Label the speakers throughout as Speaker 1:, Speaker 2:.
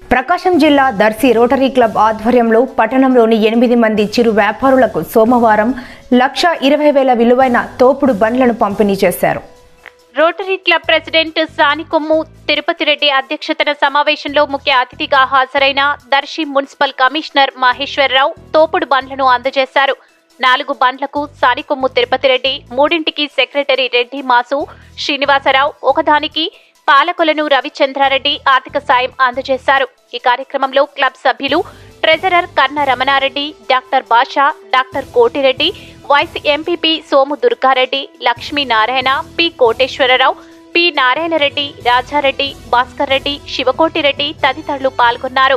Speaker 1: ప్రకాశం జిల్లా Darsi rotary club ఆధ్వర్యంలో పట్టణంలోని ఎనిమిది మంది చిరు వ్యాపారులకు సోమవారం లక్ష ఇరవై వేల విలువైన తోపుడు బండ్లను పంపిణీ చేశారు
Speaker 2: rotary club president Sanikommu Tirupati Reddy అధ్యక్షతన సమావేశంలో ముఖ్య అతిథిగా హాజరైన దర్శి మున్సిపల్ కమిషనర్ మహేశ్వరరావు తోపుడు బండ్లను అందజేశారు నాలుగు బండ్లకు సానికొమ్ము తిరుపతి రెడ్డి మూడింటికి సెక్రటరీ రెడ్డి మాసు శ్రీనివాసరావు ఒకదానికి పాలకులను రవిచంద్రారెడ్డి ఆర్థిక సాయం అందజేశారు ఈ కార్యక్రమంలో క్లబ్ సభ్యులు treasurer Kanna Ramanareddy doctor Basha doctor Kotireddy vice MPP Somu Durgareddy Lakshminarayana P Koteswararao P Narayanareddy Rajareddy Bhaskar Reddy Sivakotireddy తదితరులు పాల్గొన్నారు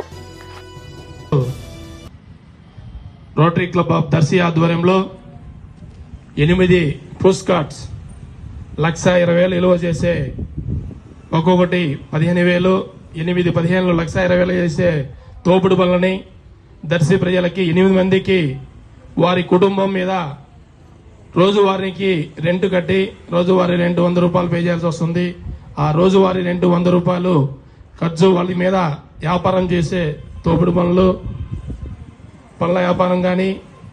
Speaker 3: రోటరీ క్లబ్ ఆఫ్ దర్శి ఆధ్వర్యంలో ఎనిమిది పోస్ట్ కార్డ్స్ లక్ష ఇరవై వేలు విలువ చేసే ఒక్కొక్కటి పదిహేను వేలు ఎనిమిది పదిహేను లక్ష ఇరవై వేలు చేసే తోపుడు బళ్ళని దర్శి ప్రజలకి ఎనిమిది మందికి వారి కుటుంబం మీద రోజువారీకి రెంట్ కట్టి రోజువారీ రెండు వంద రూపాయలు పే చేయాల్సి వస్తుంది ఆ రోజువారీ రెండు వంద రూపాయలు ఖర్చు వాళ్ళ మీద వ్యాపారం చేసే తోపుడు పనులు పళ్ళ వ్యాపారం కానీ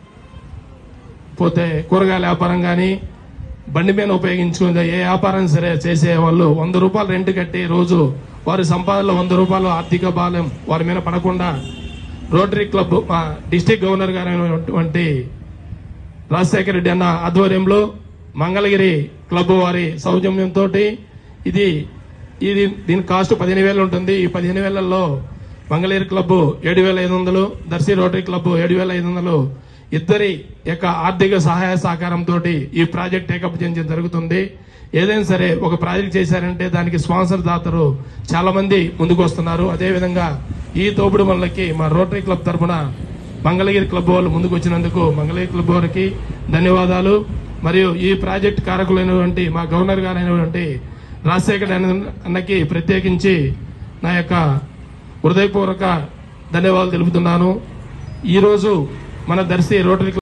Speaker 3: పోతే కూరగాయల వ్యాపారం కానీ బండి మీద ఉపయోగించుకునే ఏ వ్యాపారం సరే చేసే వాళ్ళు వంద రూపాయలు రెంట్ కట్టి రోజు వారి సంపాదనలో వంద రూపాయలు ఆర్థిక బాల్యం వారి మీద పడకుండా రోటరీ క్లబ్ మా డిస్టిక్ గవర్నర్ గారు అయినటువంటి రాజశేఖర రెడ్డి అన్న ఆధ్వర్యంలో మంగళగిరి క్లబ్ వారి సౌజన్యంతో ఇది ఇది దీని కాస్ట్ పదిహేను వేలు ఉంటుంది ఈ పదిహేను వేలలో మంగళగిరి క్లబ్ ఏడు వేల ఐదు వందలు దర్శి రోటరీ క్లబ్ ఏడు వేల ఐదు వందలు ఇద్దరి యొక్క ఆర్థిక సహాయ సహకారంతో ఈ ప్రాజెక్ట్ టేకప్ చేయడం జరుగుతుంది ఏదైనా సరే ఒక ప్రాజెక్ట్ చేశారంటే దానికి స్పాన్సర్ దాతరు చాలా మంది ముందుకు వస్తున్నారు అదేవిధంగా ఈ తోపుడు వాళ్ళకి మా రోటరీ క్లబ్ తరఫున మంగళగిరి క్లబ్ వాళ్ళు ముందుకు వచ్చినందుకు మంగళగిరి క్లబ్ వారికి ధన్యవాదాలు మరియు ఈ ప్రాజెక్ట్ కారకులైనటువంటి మా గవర్నర్ గారైనటువంటి రాజశేఖర్ అన్న- అన్నకి ప్రత్యేకించి నా యొక్క హృదయపూర్వక ధన్యవాదాలు తెలుపుతున్నాను ఈరోజు మన దర్శి రోటరీ క్లబ్